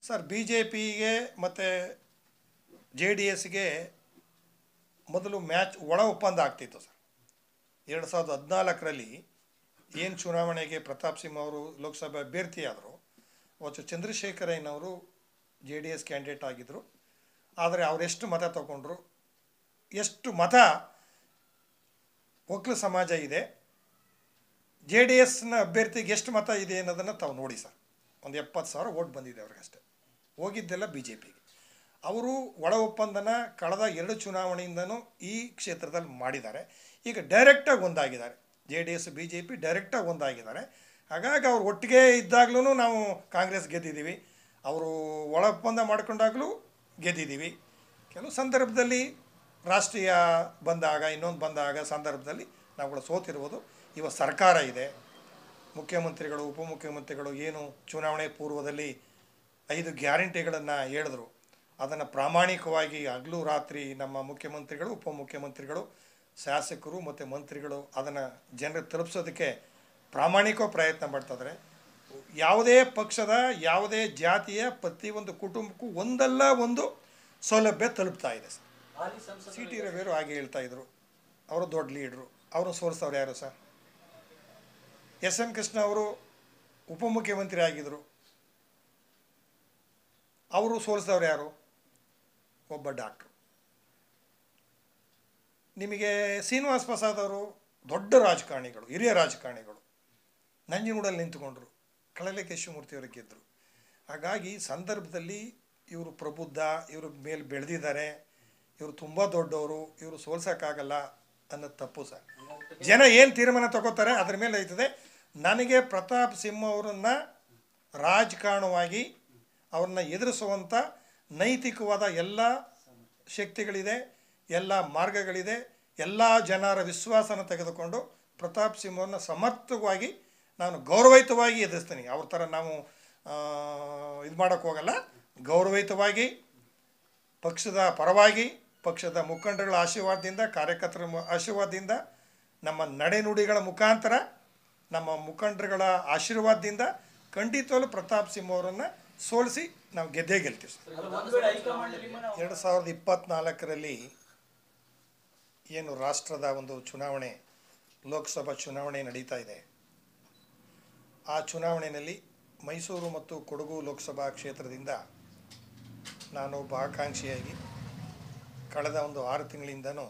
sir B J ಪಿಗೆ ಮತ್ತು J D ಎಸ್ಗೆ ಮೊದಲು ಮ್ಯಾಚ್ ಒಳ ಒಪ್ಪಂದ ಆಗ್ತಿತ್ತು ಸರ್ ಎರಡು ಸಾವಿರದ ಹದಿನಾಲ್ಕರಲ್ಲಿ ಏನು ಚುನಾವಣೆಗೆ ಪ್ರತಾಪ್ ಸಿಂಹ ಅವರು ಲೋಕಸಭೆ ಅಭ್ಯರ್ಥಿಯಾದರು ಅವತ್ತು ಚಂದ್ರಶೇಖರಯ್ಯನವರು ಜೆ ಡಿ ಎಸ್ ಕ್ಯಾಂಡಿಡೇಟ್ ಆಗಿದ್ದರು ಆದರೆ ಅವರೆಷ್ಟು ಮತ ತಗೊಂಡ್ರು ಎಷ್ಟು ಮತ ಒಕ್ಕಲು ಸಮಾಜ ಇದೆ ಜೆ ಡಿ ಎಸ್ನ ಅಭ್ಯರ್ಥಿಗೆ ಎಷ್ಟು ಮತ ಇದೆ ಅನ್ನೋದನ್ನು ತಾವು ನೋಡಿ ಸರ್ ಒಂದು ಎಪ್ಪತ್ತು ಸಾವಿರ ಓಟ್ ಬಂದಿದೆ ಅವ್ರಿಗಷ್ಟೇ ಹೋಗಿದ್ದೆಲ್ಲ ಬಿ ಜೆ ಪಿಗೆ ಅವರು ಒಳ ಒಪ್ಪಂದನ ಕಳೆದ ಎರಡು ಚುನಾವಣೆಯಿಂದನೂ ಈ ಕ್ಷೇತ್ರದಲ್ಲಿ ಮಾಡಿದ್ದಾರೆ ಈಗ ಡೈರೆಕ್ಟಾಗಿ ಒಂದಾಗಿದ್ದಾರೆ J D S B J P ಡೈರೆಕ್ಟಾಗಿ ಒಂದಾಗಿದ್ದಾರೆ ಹಾಗಾಗಿ ಅವ್ರು ಒಟ್ಟಿಗೆ ಇದ್ದಾಗಲೂ ನಾವು ಕಾಂಗ್ರೆಸ್ ಗೆದ್ದಿದ್ದೀವಿ ಅವರು ಒಳ ಒಪ್ಪಂದ ಮಾಡ್ಕೊಂಡಾಗಲೂ ಗೆದ್ದಿದ್ದೀವಿ ಕೆಲವು ಸಂದರ್ಭದಲ್ಲಿ ರಾಷ್ಟ್ರೀಯ ಬಂದಾಗ ಇನ್ನೊಂದು ಬಂದಾಗ ಸಂದರ್ಭದಲ್ಲಿ ನಾವುಗಳು ಸೋತಿರ್ಬೋದು ಇವಾಗ ಸರ್ಕಾರ ಇದೆ ಮುಖ್ಯಮಂತ್ರಿಗಳು ಉಪಮುಖ್ಯಮಂತ್ರಿಗಳು ಏನು ಚುನಾವಣೆ ಪೂರ್ವದಲ್ಲಿ ಐದು ಗ್ಯಾರಂಟಿಗಳನ್ನು ಹೇಳಿದ್ರು ಅದನ್ನು ಪ್ರಾಮಾಣಿಕವಾಗಿ ಹಗಲು ರಾತ್ರಿ ನಮ್ಮ ಮುಖ್ಯಮಂತ್ರಿಗಳು ಉಪಮುಖ್ಯಮಂತ್ರಿಗಳು ಶಾಸಕರು ಮತ್ತು ಮಂತ್ರಿಗಳು ಅದನ್ನು ಜನರಿಗೆ ತಲುಪಿಸೋದಕ್ಕೆ ಪ್ರಾಮಾಣಿಕ ಪ್ರಯತ್ನ ಮಾಡ್ತಿದ್ದಾರೆ ಯಾವುದೇ ಪಕ್ಷದ ಯಾವುದೇ ಜಾತಿಯ ಪ್ರತಿಯೊಂದು ಕುಟುಂಬಕ್ಕೂ ಒಂದಲ್ಲ ಒಂದು ಸೌಲಭ್ಯ ತಲುಪ್ತಾ ಇದೆ ಸರ್ ಹಾಲಿ ಸಂಸದರು ಸಿ ಟಿ ರವಿಯವರು ಹಾಗೆ ಹೇಳ್ತಾ ಇದ್ರು ಅವರು ದೊಡ್ಡ ಲೀಡ್ರು ಅವ್ರನ್ನ ಸೋಲಿಸ್ತವ್ರು ಯಾರು ಸರ್ ಎಸ್ ಎಂ ಕೃಷ್ಣ ಅವರು ಉಪಮುಖ್ಯಮಂತ್ರಿ ಆಗಿದ್ದರು ಅವರು ಸೋಲಿಸಿದವ್ರು ಯಾರು ಒಬ್ಬ ಡಾಕ್ಟ್ರು ನಿಮಗೆ ಶ್ರೀನಿವಾಸ ಪ್ರಸಾದ್ ಅವರು ದೊಡ್ಡ ರಾಜಕಾರಣಿಗಳು ಹಿರಿಯ ರಾಜಕಾರಣಿಗಳು ನಂಜನಗೂಡಲ್ಲಿ ನಿಂತ್ಕೊಂಡ್ರು ಕಳಲೆ ಕೇಶವಮೂರ್ತಿಯವರು ಗೆದ್ದರು ಹಾಗಾಗಿ ಸಂದರ್ಭದಲ್ಲಿ ಇವರು ಪ್ರಬುದ್ಧ ಇವರು ಮೇಲೆ ಬೆಳೆದಿದ್ದಾರೆ ಇವರು ತುಂಬ ದೊಡ್ಡವರು ಇವರು ಸೋಲ್ಸೋಕ್ಕಾಗಲ್ಲ ಅನ್ನೋದು ತಪ್ಪು ಸರ್ ಜನ ಏನು ತೀರ್ಮಾನ ತಗೋತಾರೆ ಅದ್ರ ಮೇಲೆ ಐತದೆ ನನಗೆ ಪ್ರತಾಪ್ ಸಿಂಹ ಅವರನ್ನು ರಾಜಕಾರಣವಾಗಿ ಅವ್ರನ್ನ ಎದುರಿಸುವಂಥ ನೈತಿಕವಾದ ಎಲ್ಲ ಶಕ್ತಿಗಳಿದೆ ಎಲ್ಲ ಮಾರ್ಗಗಳಿದೆ ಎಲ್ಲ ಜನರ ವಿಶ್ವಾಸನ ತೆಗೆದುಕೊಂಡು ಪ್ರತಾಪ್ ಸಿಂಹವನ್ನು ಸಮರ್ಥವಾಗಿ ನಾನು ಗೌರವಯುತವಾಗಿ ಎದುರಿಸ್ತೀನಿ ಅವ್ರ ಥರ ನಾವು ಇದು ಮಾಡೋಕ್ಕೆ ಹೋಗಲ್ಲ ಗೌರವಯುತವಾಗಿ ಪಕ್ಷದ ಪರವಾಗಿ ಪಕ್ಷದ ಮುಖಂಡಗಳ ಆಶೀರ್ವಾದದಿಂದ ಕಾರ್ಯಕರ್ತರ ಮು- ಆಶೀರ್ವಾದದಿಂದ ನಮ್ಮ ನಡೆನುಡಿಗಳ ಮುಖಾಂತರ ನಮ್ಮ ಮುಖಂಡರುಗಳ ಆಶೀರ್ವಾದದಿಂದ ಖಂಡಿತವಾಗ್ಲೂ ಪ್ರತಾಪ್ ಸಿಂಹ ಅವರನ್ನು ಸೋಲಿಸಿ ನಾವು ಗೆದ್ದೇ ಗೆಲ್ತೀವಿ ಸರ್ ಅದು ಒಂದ್ ವೇಳೆ ಹೈಕಮಾಂಡ್ ನಿಮ್ಮನ್ನ ಎರಡು ಸಾವಿರದ ಇಪ್ಪತ್ತ್ನಾಲ್ಕರಲ್ಲಿ ಏನು ರಾಷ್ಟ್ರದ ಒಂದು ಚುನಾವಣೆ ಲೋಕಸಭಾ ಚುನಾವಣೆ ನಡೀತಾ ಇದೆ ಆ ಚುನಾವಣೆಯಲ್ಲಿ ಮೈಸೂರು ಮತ್ತು ಕೊಡಗು ಲೋಕಸಭಾ ಕ್ಷೇತ್ರದಿಂದ ನಾನು ಒಬ್ಬ ಆಕಾಂಕ್ಷಿಯಾಗಿ ಕಳೆದ ಒಂದು ಆರು ತಿಂಗಳಿಂದನೂ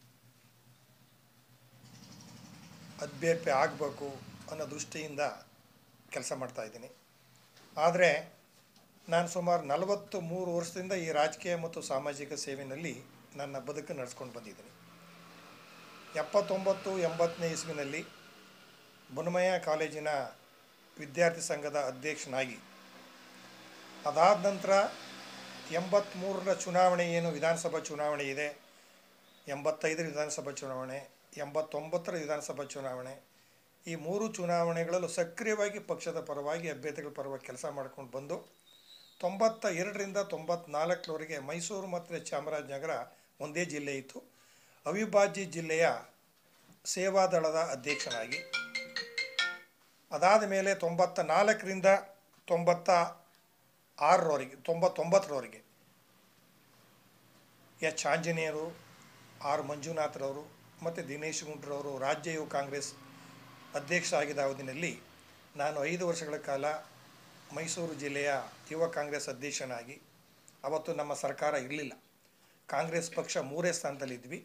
ಅಭ್ಯರ್ಥಿ ಆಗಬೇಕು ಅನ್ನೋ ದೃಷ್ಟಿಯಿಂದ ಕೆಲಸ ಮಾಡ್ತಾಯಿದ್ದೀನಿ ಆದರೆ ನಾನು ಸುಮಾರು ನಲವತ್ತು ಮೂರು ವರ್ಷದಿಂದ ಈ ರಾಜಕೀಯ ಮತ್ತು ಸಾಮಾಜಿಕ ಸೇವೆಯಲ್ಲಿ ನನ್ನ ಬದುಕು ನಡೆಸ್ಕೊಂಡು ಬಂದಿದ್ದೀನಿ ಎಪ್ಪತ್ತೊಂಬತ್ತು ಎಂಬತ್ತನೇ ಇಸ್ವಿನಲ್ಲಿ ಬುನಮಯ್ಯ ಕಾಲೇಜಿನ ವಿದ್ಯಾರ್ಥಿ ಸಂಘದ ಅಧ್ಯಕ್ಷನಾಗಿ ಅದಾದ ನಂತರ ಎಂಬತ್ತ್ಮೂರರ ಚುನಾವಣೆ ಏನು ವಿಧಾನಸಭಾ ಚುನಾವಣೆ ಇದೆ ಎಂಬತ್ತೈದರ ವಿಧಾನಸಭಾ ಚುನಾವಣೆ ಎಂಬತ್ತೊಂಬತ್ತರ ವಿಧಾನಸಭಾ ಚುನಾವಣೆ ಈ ಮೂರು ಚುನಾವಣೆಗಳಲ್ಲೂ ಸಕ್ರಿಯವಾಗಿ ಪಕ್ಷದ ಪರವಾಗಿ ಅಭ್ಯರ್ಥಿಗಳ ಪರವಾಗಿ ಕೆಲಸ ಮಾಡ್ಕೊಂಡು ಬಂದು ತೊಂಬತ್ತ ಎರಡರಿಂದ ತೊಂಬತ್ನಾಲ್ಕರವರೆಗೆ ಮೈಸೂರು ಮತ್ತು ಚಾಮರಾಜನಗರ ಒಂದೇ ಜಿಲ್ಲೆ ಇತ್ತು ಅವಿಭಾಜ್ಯ ಜಿಲ್ಲೆಯ ಸೇವಾದಳದ ಅಧ್ಯಕ್ಷನಾಗಿ ಅದಾದ ಮೇಲೆ ತೊಂಬತ್ತ ನಾಲ್ಕರಿಂದ ತೊಂಬತ್ತ ಆರರವರೆಗೆ ತೊಂಬತ್ತೊಂಬತ್ತರವರೆಗೆ ಎಚ್ ಆಂಜನೇಯರು ಆರ್ ಮಂಜುನಾಥ್ರವರು ಮತ್ತು ದಿನೇಶ್ ಗುಂಡ್ರವರು ರಾಜ್ಯ ಯುವ ಕಾಂಗ್ರೆಸ್ ಅಧ್ಯಕ್ಷ ಆಗಿದ್ದ ಅವಧಿನಲ್ಲಿ ನಾನು ಐದು ವರ್ಷಗಳ ಕಾಲ ಮೈಸೂರು ಜಿಲ್ಲೆಯ ಯುವ ಕಾಂಗ್ರೆಸ್ ಅಧ್ಯಕ್ಷನಾಗಿ ಅವತ್ತು ನಮ್ಮ ಸರ್ಕಾರ ಇರಲಿಲ್ಲ ಕಾಂಗ್ರೆಸ್ ಪಕ್ಷ ಮೂರೇ ಸ್ಥಾನದಲ್ಲಿದ್ವಿ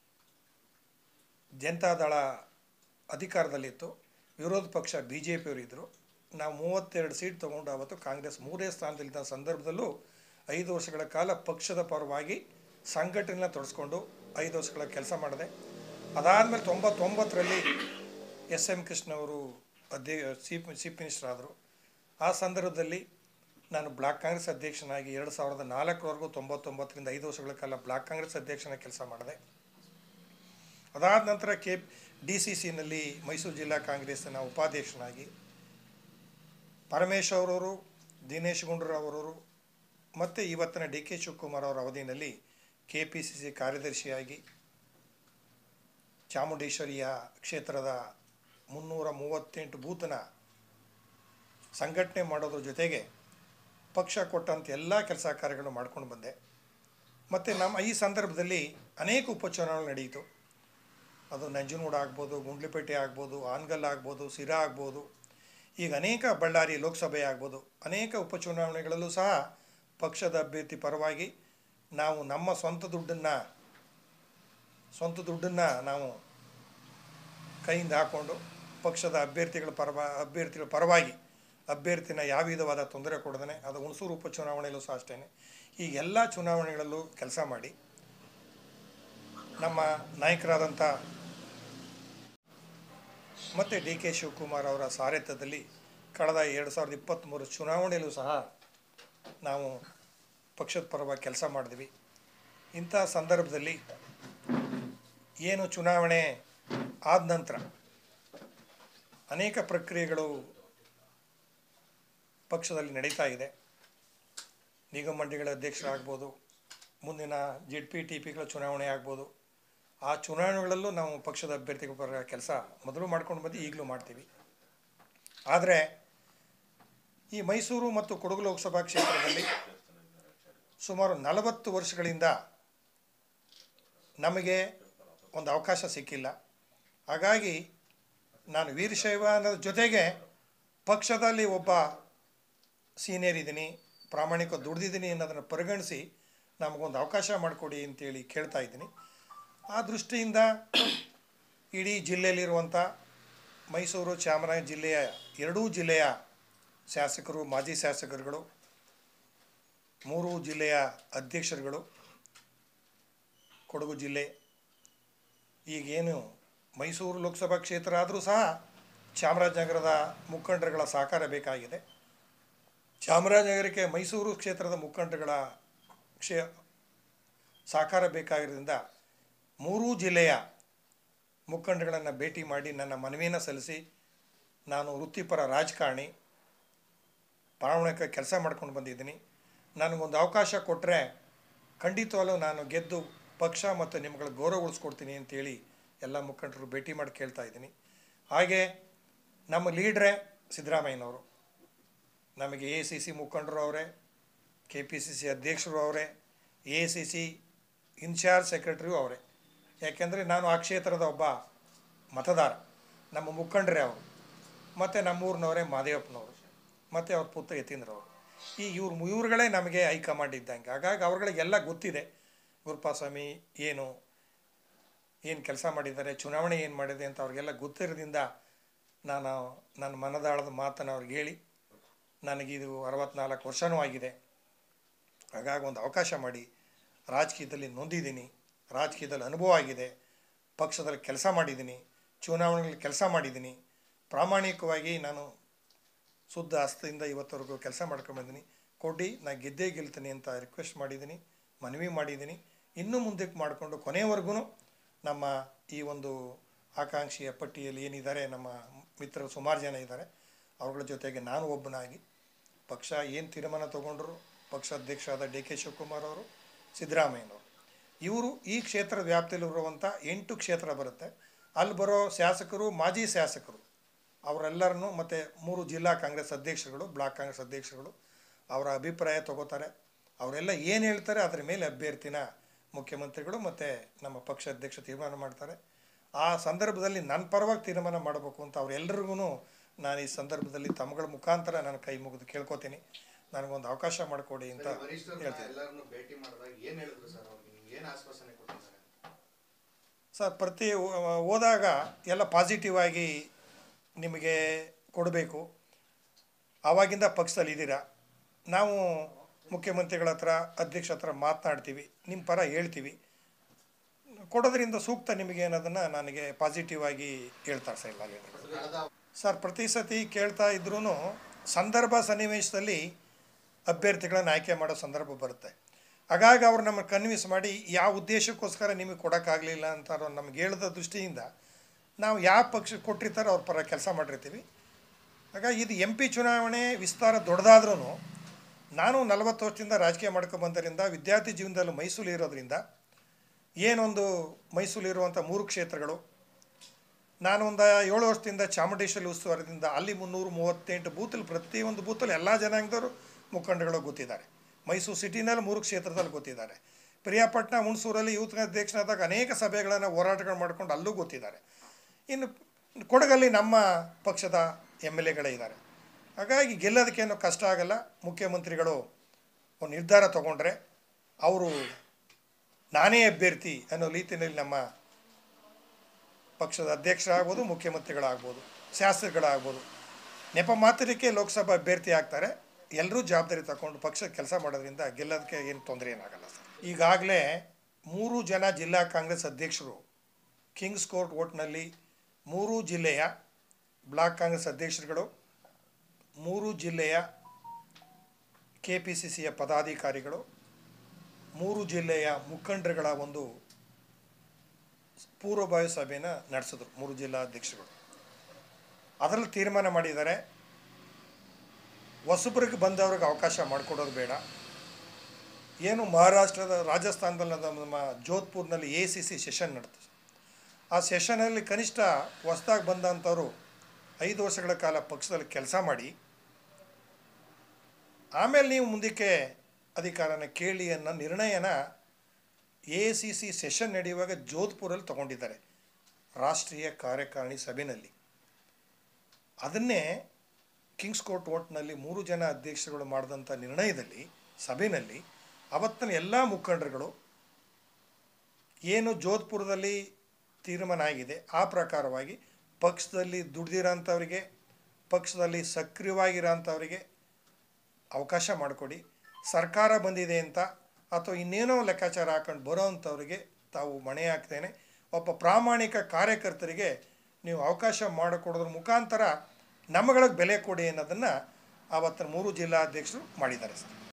ಜನತಾದಳ ಅಧಿಕಾರದಲ್ಲಿತ್ತು ವಿರೋಧ ಪಕ್ಷ ಬಿ ಜೆ ಪಿಯವರಿದ್ದರು ನಾವು ಮೂವತ್ತೆರಡು ಸೀಟ್ ತೊಗೊಂಡು ಅವತ್ತು ಕಾಂಗ್ರೆಸ್ ಮೂರೇ ಸ್ಥಾನದಲ್ಲಿದ್ದ ಸಂದರ್ಭದಲ್ಲೂ ಐದು ವರ್ಷಗಳ ಕಾಲ ಪಕ್ಷದ ಪರವಾಗಿ ಸಂಘಟನೆನ ತೊಡಸ್ಕೊಂಡು ಐದು ವರ್ಷಗಳ ಕೆಲಸ ಮಾಡಿದೆ ಅದಾದಮೇಲೆ ತೊಂಬತ್ತೊಂಬತ್ತರಲ್ಲಿ ಎಸ್ ಎಂ ಕೃಷ್ಣ ಅವರು ಅಧ್ಯ ಚೀಫ್ ಚೀಫ್ ಮಿನಿಸ್ಟರ್ ಆದರು ಆ ಸಂದರ್ಭದಲ್ಲಿ ನಾನು ಬ್ಲಾಕ್ ಕಾಂಗ್ರೆಸ್ ಅಧ್ಯಕ್ಷನಾಗಿ ಎರಡು ಸಾವಿರದ ನಾಲ್ಕರವರೆಗೂ ತೊಂಬತ್ತೊಂಬತ್ತರಿಂದ ಐದು ವರ್ಷಗಳ ಕಾಲ ಬ್ಲಾಕ್ ಕಾಂಗ್ರೆಸ್ ಅಧ್ಯಕ್ಷನ ಕೆಲಸ ಮಾಡಿದೆ ಅದಾದ ನಂತರ ಕೆ ಡಿ ಸಿ ಸಿನಲ್ಲಿ ಮೈಸೂರು ಜಿಲ್ಲಾ ಕಾಂಗ್ರೆಸ್ಸಿನ ಉಪಾಧ್ಯಕ್ಷನಾಗಿ ಪರಮೇಶ್ ಅವರವರು ದಿನೇಶ್ ಗುಂಡೂರಾವ್ ಮತ್ತು ಇವತ್ತಿನ ಡಿ ಕೆ ಶಿವಕುಮಾರ್ ಅವರ ಅವಧಿಯಲ್ಲಿ ಕೆ ಪಿ ಸಿ ಸಿ ಕಾರ್ಯದರ್ಶಿಯಾಗಿ ಚಾಮುಂಡೇಶ್ವರಿಯ ಕ್ಷೇತ್ರದ ಮುನ್ನೂರ ಮೂವತ್ತೆಂಟು ಬೂತನ ಸಂಘಟನೆ ಮಾಡೋದ್ರ ಜೊತೆಗೆ ಪಕ್ಷ ಕೊಟ್ಟಂಥ ಎಲ್ಲ ಕೆಲಸ ಕಾರ್ಯಗಳು ಮಾಡ್ಕೊಂಡು ಬಂದೆ ಮತ್ತು ನಮ್ಮ ಈ ಸಂದರ್ಭದಲ್ಲಿ ಅನೇಕ ಉಪಚುನಾವಣೆ ನಡೆಯಿತು ಅದು ನಂಜನಗೂಡು ಆಗ್ಬೋದು ಗುಂಡ್ಲುಪೇಟೆ ಆಗ್ಬೋದು ಆನ್ಗಲ್ ಆಗ್ಬೋದು ಸಿರಾ ಆಗ್ಬೋದು ಈಗ ಅನೇಕ ಬಳ್ಳಾರಿ ಲೋಕಸಭೆ ಆಗ್ಬೋದು ಅನೇಕ ಉಪಚುನಾವಣೆಗಳಲ್ಲೂ ಸಹ ಪಕ್ಷದ ಅಭ್ಯರ್ಥಿ ಪರವಾಗಿ ನಾವು ನಮ್ಮ ಸ್ವಂತ ದುಡ್ಡನ್ನು ಸ್ವಂತ ದುಡ್ಡನ್ನು ನಾವು ಕೈಯಿಂದ ಹಾಕ್ಕೊಂಡು ಪಕ್ಷದ ಅಭ್ಯರ್ಥಿಗಳ ಪರವ ಅಭ್ಯರ್ಥಿಗಳ ಪರವಾಗಿ ಅಭ್ಯರ್ಥಿನ ಯಾವ ವಿಧವಾದ ತೊಂದರೆ ಕೊಡದೇ ಅದು ಹುಣಸೂರು ಉಪಚುನಾವಣೆಯಲ್ಲೂ ಸಹ ಅಷ್ಟೇ ಈ ಎಲ್ಲ ಚುನಾವಣೆಗಳಲ್ಲೂ ಕೆಲಸ ಮಾಡಿ ನಮ್ಮ ನಾಯಕರಾದಂಥ ಮತ್ತು ಡಿ ಕೆ ಶಿವಕುಮಾರ್ ಅವರ ಸಾರಥ್ಯದಲ್ಲಿ ಕಳೆದ ಎರಡು ಸಾವಿರದ ಇಪ್ಪತ್ತ್ಮೂರು ಚುನಾವಣೆಯಲ್ಲೂ ಸಹ ನಾವು ಪಕ್ಷದ ಪರವಾಗಿ ಕೆಲಸ ಮಾಡಿದ್ವಿ ಇಂಥ ಸಂದರ್ಭದಲ್ಲಿ ಏನು ಚುನಾವಣೆ ಆದ ನಂತರ ಅನೇಕ ಪ್ರಕ್ರಿಯೆಗಳು ಪಕ್ಷದಲ್ಲಿ ನಡೀತಾ ಇದೆ ನಿಗಮ ಮಂಡಳಿಗಳ ಅಧ್ಯಕ್ಷರಾಗ್ಬೋದು ಮುಂದಿನ ಜೆಡ್ ಪಿ ಟಿ ಪಿಗಳ ಚುನಾವಣೆ ಆಗ್ಬೋದು ಆ ಚುನಾವಣೆಗಳಲ್ಲೂ ನಾವು ಪಕ್ಷದ ಅಭ್ಯರ್ಥಿಗಳ ಪರ ಕೆಲಸ ಮೊದಲು ಮಾಡ್ಕೊಂಡು ಬಂದು ಈಗಲೂ ಮಾಡ್ತೀವಿ ಆದರೆ ಈ ಮೈಸೂರು ಮತ್ತು ಕೊಡಗು ಲೋಕಸಭಾ ಕ್ಷೇತ್ರದಲ್ಲಿ ಸುಮಾರು ನಲವತ್ತು ವರ್ಷಗಳಿಂದ ನಮಗೆ ಒಂದು ಅವಕಾಶ ಸಿಕ್ಕಿಲ್ಲ ಹಾಗಾಗಿ ನಾನು ವೀರಶೈವ ಅನ್ನೋದ್ರ ಜೊತೆಗೆ ಪಕ್ಷದಲ್ಲಿ ಒಬ್ಬ ಸೀನಿಯರ್ ಇದ್ದೀನಿ ಪ್ರಾಮಾಣಿಕ ದುಡ್ದಿದ್ದೀನಿ ಅನ್ನೋದನ್ನು ಪರಿಗಣಿಸಿ ನಮಗೊಂದು ಅವಕಾಶ ಮಾಡಿಕೊಡಿ ಅಂತೇಳಿ ಕೇಳ್ತಾ ಇದ್ದೀನಿ ಆ ದೃಷ್ಟಿಯಿಂದ ಇಡೀ ಜಿಲ್ಲೆಯಲ್ಲಿರುವಂಥ ಮೈಸೂರು ಚಾಮರಾಜ ಜಿಲ್ಲೆಯ ಎರಡೂ ಜಿಲ್ಲೆಯ ಶಾಸಕರು ಮಾಜಿ ಶಾಸಕರುಗಳು ಮೂರು ಜಿಲ್ಲೆಯ ಅಧ್ಯಕ್ಷರುಗಳು ಕೊಡಗು ಜಿಲ್ಲೆ ಈಗೇನು ಮೈಸೂರು ಲೋಕಸಭಾ ಕ್ಷೇತ್ರ ಆದರೂ ಸಹ ಚಾಮರಾಜನಗರದ ಮುಖಂಡರುಗಳ ಸಹಕಾರ ಬೇಕಾಗಿದೆ ಚಾಮರಾಜನಗರಕ್ಕೆ ಮೈಸೂರು ಕ್ಷೇತ್ರದ ಮುಖಂಡರುಗಳ ಕ್ಷೇ ಸಹಕಾರ ಬೇಕಾಗಿರೋದ್ರಿಂದ ಮೂರೂ ಜಿಲ್ಲೆಯ ಮುಖಂಡರುಗಳನ್ನು ಭೇಟಿ ಮಾಡಿ ನನ್ನ ಮನವಿಯನ್ನು ಸಲ್ಲಿಸಿ ನಾನು ವೃತ್ತಿಪರ ರಾಜಕಾರಣಿ ಪ್ರಾಮಾಣಿಕ ಕೆಲಸ ಮಾಡ್ಕೊಂಡು ಬಂದಿದ್ದೀನಿ ನನಗೊಂದು ಅವಕಾಶ ಕೊಟ್ಟರೆ ಖಂಡಿತವಾಗ್ಲೂ ನಾನು ಗೆದ್ದು ಪಕ್ಷ ಮತ್ತು ನಿಮ್ಗಳ ಗೌರವ ಉಳಿಸ್ಕೊಡ್ತೀನಿ ಅಂತೇಳಿ ಎಲ್ಲ ಮುಖಂಡರು ಭೇಟಿ ಮಾಡಿ ಕೇಳ್ತಾ ಇದ್ದೀನಿ ಹಾಗೆ ನಮ್ಮ ಲೀಡ್ರೇ ಸಿದ್ದರಾಮಯ್ಯನವರು ನಮಗೆ ಎ ಸಿ ಸಿ ಮುಖಂಡರು ಅವರೇ ಕೆ ಪಿ ಸಿ ಸಿ ಅಧ್ಯಕ್ಷರು ಅವರೇ ಎ ಸಿ ಸಿ ಇನ್ಚಾರ್ಜ್ ಸೆಕ್ರೆಟರಿಯೂ ಅವರೇ ಯಾಕೆಂದರೆ ನಾನು ಆ ಕ್ಷೇತ್ರದ ಒಬ್ಬ ಮತದಾರ ನಮ್ಮ ಮುಖಂಡರೇ ಅವರು ಮತ್ತು ನಮ್ಮೂರಿನವರೇ ಮಾದೇವಪ್ಪನವರು ಮತ್ತು ಅವ್ರ ಪುತ್ರ ಯತೀಂದ್ರವರು ಈ ಇವ್ರು ಇವ್ರುಗಳೇ ನಮಗೆ ಹೈಕಮಾಂಡ್ ಇದ್ದಂಗೆ ಹಾಗಾಗಿ ಅವ್ರುಗಳಿಗೆಲ್ಲ ಗೊತ್ತಿದೆ ಗುರುಪಾಸ್ವಾಮಿ ಏನು ಏನು ಕೆಲಸ ಮಾಡಿದ್ದಾರೆ ಚುನಾವಣೆ ಏನು ಮಾಡಿದೆ ಅಂತ ಅವ್ರಿಗೆಲ್ಲ ಗೊತ್ತಿರೋದ್ರಿಂದ ನಾನು ನನ್ನ ಮನದಾಳದ ಮಾತನ್ನು ಅವ್ರಿಗೆ ಹೇಳಿ ನನಗಿದು ಅರವತ್ನಾಲ್ಕು ವರ್ಷವೂ ಆಗಿದೆ ಹಾಗಾಗಿ ಒಂದು ಅವಕಾಶ ಮಾಡಿ ರಾಜಕೀಯದಲ್ಲಿ ನೊಂದಿದ್ದೀನಿ ರಾಜಕೀಯದಲ್ಲಿ ಅನುಭವ ಆಗಿದೆ ಪಕ್ಷದಲ್ಲಿ ಕೆಲಸ ಮಾಡಿದ್ದೀನಿ ಚುನಾವಣೆಗಳಲ್ಲಿ ಕೆಲಸ ಮಾಡಿದ್ದೀನಿ ಪ್ರಾಮಾಣಿಕವಾಗಿ ನಾನು ಶುದ್ಧ ಹಸ್ತದಿಂದ ಇವತ್ತವರೆಗೂ ಕೆಲಸ ಮಾಡ್ಕೊಂಬಂದಿನಿ ಕೊಡಿ ನಾ ಗೆದ್ದೇ ಗೆಲ್ತೀನಿ ಅಂತ ರಿಕ್ವೆಸ್ಟ್ ಮಾಡಿದ್ದೀನಿ ಮನವಿ ಮಾಡಿದ್ದೀನಿ ಇನ್ನೂ ಮುಂದಕ್ಕೆ ಮಾಡಿಕೊಂಡು ಕೊನೆಯವರೆಗೂ ನಮ್ಮ ಈ ಒಂದು ಆಕಾಂಕ್ಷಿಯ ಪಟ್ಟಿಯಲ್ಲಿ ಏನಿದ್ದಾರೆ ನಮ್ಮ ಮಿತ್ರರು ಸುಮಾರು ಜನ ಇದ್ದಾರೆ ಅವ್ಗಳ ಜೊತೆಗೆ ನಾನು ಒಬ್ಬನಾಗಿ ಪಕ್ಷ ಏನು ತೀರ್ಮಾನ ತಗೊಂಡ್ರು ಪಕ್ಷ ಅಧ್ಯಕ್ಷರಾದ ಡಿ ಕೆ ಶಿವಕುಮಾರ್ ಅವರು ಸಿದ್ದರಾಮಯ್ಯನವರು ಇವರು ಈ ಕ್ಷೇತ್ರದ ವ್ಯಾಪ್ತಿಯಲ್ಲಿರುವಂಥ ಎಂಟು ಕ್ಷೇತ್ರ ಬರುತ್ತೆ ಅಲ್ಲಿ ಬರೋ ಶಾಸಕರು ಮಾಜಿ ಶಾಸಕರು ಅವರೆಲ್ಲರನ್ನು ಮತ್ತು ಮೂರು ಜಿಲ್ಲಾ ಕಾಂಗ್ರೆಸ್ ಅಧ್ಯಕ್ಷರುಗಳು ಬ್ಲಾಕ್ ಕಾಂಗ್ರೆಸ್ ಅಧ್ಯಕ್ಷರುಗಳು ಅವರ ಅಭಿಪ್ರಾಯ ತಗೋತಾರೆ ಅವರೆಲ್ಲ ಏನು ಹೇಳ್ತಾರೆ ಅದರ ಮೇಲೆ ಅಭ್ಯರ್ಥಿನ ಮುಖ್ಯಮಂತ್ರಿಗಳು ಮತ್ತು ನಮ್ಮ ಪಕ್ಷ ಅಧ್ಯಕ್ಷ ತೀರ್ಮಾನ ಮಾಡ್ತಾರೆ ಆ ಸಂದರ್ಭದಲ್ಲಿ ನನ್ನ ಪರವಾಗಿ ತೀರ್ಮಾನ ಮಾಡಬೇಕು ಅಂತ ಅವರೆಲ್ಲರಿಗೂ ನಾನು ಈ ಸಂದರ್ಭದಲ್ಲಿ ತಮ್ಮಗಳ ಮುಖಾಂತರ ನಾನು ಕೈ ಮುಗಿದು ಕೇಳ್ಕೊತೀನಿ ನನಗೊಂದು ಅವಕಾಶ ಮಾಡಿಕೊಡಿ ಅಂತ ವರಿಷ್ಠರನ್ನ ಹೇಳ್ತೀನಿ ಎಲ್ಲರನ್ನು ಭೇಟಿ ಮಾಡಿದಾಗ ಏನ್ ಹೇಳಿದ್ರು ಸರ್ ಅವ್ರಿಗೆ ನಿಮ್ಗೆ ಏನ್ ಆಶ್ವಾಸನೆ ಕೊಟ್ಟಿದ್ದಾರೆ ಸರ್ ಪ್ರತಿ ಹೋ- ಹೋದಾಗ ಎಲ್ಲ ಪಾಸಿಟಿವ್ ಆಗಿ ನಿಮಗೆ ಕೊಡಬೇಕು ಆವಾಗಿಂದ ಪಕ್ಷದಲ್ಲಿ ಇದ್ದೀರಾ ನಾವು ಮುಖ್ಯಮಂತ್ರಿಗಳ ಹತ್ರ ಅಧ್ಯಕ್ಷ ಹತ್ರ ಮಾತನಾಡ್ತೀವಿ ನಿಮ್ಮ ಪರ ಹೇಳ್ತೀವಿ ಕೊಡೋದ್ರಿಂದ ಸೂಕ್ತ ನಿಮಗೆ ಅನ್ನೋದನ್ನು ನನಗೆ ಪಾಸಿಟಿವ್ ಆಗಿ ಹೇಳ್ತಾರೆ ಸರ್ ಎಲ್ಲ ಲೀಡರ್ಗಳು ಕಳೆದ ಸರ್ ಪ್ರತಿ ಸತಿ ಕೇಳ್ತಾ ಇದ್ರೂ ಸಂದರ್ಭ ಸನ್ನಿವೇಶದಲ್ಲಿ ಅಭ್ಯರ್ಥಿಗಳನ್ನು ಆಯ್ಕೆ ಮಾಡೋ ಸಂದರ್ಭ ಬರುತ್ತೆ ಹಾಗಾಗಿ ಅವ್ರು ನಮ್ಮನ್ನು ಕನ್ವಿನ್ಸ್ ಮಾಡಿ ಯಾವ ಉದ್ದೇಶಕ್ಕೋಸ್ಕರ ನಿಮಗೆ ಕೊಡೋಕ್ಕಾಗಲಿಲ್ಲ ಅಂತ ಅವ್ರು ನಮ್ಗೆ ಹೇಳಿದ ದೃಷ್ಟಿಯಿಂದ ನಾವು ಯಾವ ಪಕ್ಷಕ್ಕೆ ಕೊಟ್ಟಿರ್ತಾರೋ ಅವ್ರ ಪರ ಕೆಲಸ ಮಾಡಿರ್ತೀವಿ ಹಾಗಾಗಿ ಇದು ಎಂ ಪಿ ಚುನಾವಣೆ ವಿಸ್ತಾರ ದೊಡ್ಡದಾದ್ರೂ ನಾನು ನಲವತ್ತು ವರ್ಷದಿಂದ ರಾಜಕೀಯ ಮಾಡ್ಕೊಂಬಂದರಿಂದ ವಿದ್ಯಾರ್ಥಿ ಜೀವನದಲ್ಲಿ ಮೈಸೂರು ಇರೋದ್ರಿಂದ ಏನೊಂದು ಮೈಸೂರು ಇರುವಂಥ ಮೂರು ಕ್ಷೇತ್ರಗಳು ನಾನು ಒಂದು ಏಳು ವರ್ಷದಿಂದ ಚಾಮುಂಡೇಶ್ವರಿ ಉತ್ಸವದಿಂದ ಅಲ್ಲಿ ಮುನ್ನೂರು ಮೂವತ್ತೆಂಟು ಬೂತಲ್ಲಿ ಪ್ರತಿಯೊಂದು ಬೂತಲ್ಲಿ ಎಲ್ಲ ಜನಾಂಗದವರು ಮುಖಂಡಗಳು ಗೊತ್ತಿದ್ದಾರೆ ಮೈಸೂರು ಸಿಟಿನಲ್ಲಿ ಮೂರು ಕ್ಷೇತ್ರದಲ್ಲಿ ಗೊತ್ತಿದ್ದಾರೆ ಪ್ರಿಯಾಪಟ್ಟಣ ಹುಣಸೂರಲ್ಲಿ ಯೂತ್ ಅಧ್ಯಕ್ಷನಾದಾಗ ಅನೇಕ ಸಭೆಗಳನ್ನು ಹೋರಾಟಗಳು ಮಾಡ್ಕೊಂಡು ಅಲ್ಲೂ ಗೊತ್ತಿದ್ದಾರೆ ಇನ್ನು ಕೊಡಗಲ್ಲಿ ನಮ್ಮ ಪಕ್ಷದ ಎಮ್ ಎಲ್ ಎಗಳೇ ಇದ್ದಾರೆ ಹಾಗಾಗಿ ಗೆಲ್ಲೋದಕ್ಕೇನು ಕಷ್ಟ ಆಗಲ್ಲ ಮುಖ್ಯಮಂತ್ರಿಗಳು ಒಂದು ನಿರ್ಧಾರ ತಗೊಂಡ್ರೆ ಅವರು ನಾನೇ ಅಭ್ಯರ್ಥಿ ಅನ್ನೋ ರೀತಿಯಲ್ಲಿ ನಮ್ಮ ಪಕ್ಷದ ಅಧ್ಯಕ್ಷರಾಗ್ಬೋದು ಮುಖ್ಯಮಂತ್ರಿಗಳಾಗ್ಬೋದು ಶಾಸಕಗಳಾಗ್ಬೋದು ನೆಪ ಮಾತ್ರಕ್ಕೆ ಲೋಕಸಭಾ ಅಭ್ಯರ್ಥಿ ಆಗ್ತಾರೆ ಎಲ್ಲರೂ ಜವಾಬ್ದಾರಿ ತಗೊಂಡು ಪಕ್ಷ ಕೆಲಸ ಮಾಡೋದ್ರಿಂದ ಗೆಲ್ಲೋದಕ್ಕೆ ಏನು ತೊಂದರೆ ಏನಾಗಲ್ಲ ಸರ್ ಈಗಾಗಲೇ ಮೂರು ಜನ ಜಿಲ್ಲಾ ಕಾಂಗ್ರೆಸ್ ಅಧ್ಯಕ್ಷರು ಕಿಂಗ್ಸ್ ಕೋರ್ಟ್ ಓಟ್ನಲ್ಲಿ ಮೂರು ಜಿಲ್ಲೆಯ ಬ್ಲಾಕ್ ಕಾಂಗ್ರೆಸ್ ಅಧ್ಯಕ್ಷರುಗಳು ಮೂರು ಜಿಲ್ಲೆಯ ಕೆ ಪಿ ಸಿ ಸಿಯ ಪದಾಧಿಕಾರಿಗಳು ಮೂರು ಜಿಲ್ಲೆಯ ಮುಖಂಡರುಗಳ ಒಂದು ಪೂರ್ವಭಾವಿ ಸಭೆನ ನಡೆಸಿದ್ರು ಮೂರು ಜಿಲ್ಲಾ ಅಧ್ಯಕ್ಷರುಗಳು ಅದರಲ್ಲಿ ತೀರ್ಮಾನ ಮಾಡಿದ್ದಾರೆ ಹೊಸಬ್ರಿಗೆ ಬಂದವ್ರಿಗೆ ಅವಕಾಶ ಮಾಡಿಕೊಡೋದು ಬೇಡ ಏನು ಮಹಾರಾಷ್ಟ್ರದ ರಾಜಸ್ಥಾನದಲ್ಲಿ ನಮ್ಮ ನಮ್ಮ ಜೋಧ್ಪುರ್ನಲ್ಲಿ ಎ ಸಿ ಸಿ ಸೆಷನ್ ನಡೆತು ಆ ಸೆಷನಲ್ಲಿ ಕನಿಷ್ಠ ಹೊಸ್ದಾಗಿ ಬಂದಂಥವ್ರು ಐದು ವರ್ಷಗಳ ಕಾಲ ಪಕ್ಷದಲ್ಲಿ ಕೆಲಸ ಮಾಡಿ ಆಮೇಲೆ ನೀವು ಮುಂದಕ್ಕೆ ಅಧಿಕಾರನ ಕೇಳಿ ಅನ್ನೋ ನಿರ್ಣಯನ ಎ ಸಿ ಸಿ ಸೆಷನ್ ನಡೆಯುವಾಗ ಜೋಧ್ಪುರಲ್ಲಿ ತಗೊಂಡಿದ್ದಾರೆ ರಾಷ್ಟ್ರೀಯ ಕಾರ್ಯಕಾರಿಣಿ ಸಭೆಯಲ್ಲಿ ಅದನ್ನೇ ಕಿಂಗ್ಸ್ ಕೋರ್ಟ್ ಓಟ್ನಲ್ಲಿ ಮೂರು ಜನ ಅಧ್ಯಕ್ಷರುಗಳು ಮಾಡಿದಂಥ ನಿರ್ಣಯದಲ್ಲಿ ಸಭೆಯಲ್ಲಿ ಅವತ್ತಿನ ಎಲ್ಲ ಮುಖಂಡರುಗಳು ಏನು ಜೋಧ್ಪುರದಲ್ಲಿ ತೀರ್ಮಾನ ಆಗಿದೆ ಆ ಪ್ರಕಾರವಾಗಿ ಪಕ್ಷದಲ್ಲಿ ದುಡ್ದಿರೋಂಥವ್ರಿಗೆ ಪಕ್ಷದಲ್ಲಿ ಸಕ್ರಿಯವಾಗಿರೋಂಥವ್ರಿಗೆ ಅವಕಾಶ ಮಾಡಿಕೊಡಿ ಸರ್ಕಾರ ಬಂದಿದೆ ಅಂತ ಅಥವಾ ಇನ್ನೇನೋ ಲೆಕ್ಕಾಚಾರ ಹಾಕೊಂಡು ಬರೋವಂಥವ್ರಿಗೆ ತಾವು ಮಣೆ ಹಾಕ್ತೇನೆ ಒಬ್ಬ ಪ್ರಾಮಾಣಿಕ ಕಾರ್ಯಕರ್ತರಿಗೆ ನೀವು ಅವಕಾಶ ಮಾಡಿಕೊಡೋದ್ರ ಮುಖಾಂತರ ನಮ್ಮಗಳಿಗೆ ಬೆಲೆ ಕೊಡಿ ಅನ್ನೋದನ್ನು ಆವತ್ತಿನ ಮೂರು ಜಿಲ್ಲಾಧ್ಯಕ್ಷರು ಮಾಡಿದ್ದಾರೆ ಸರ್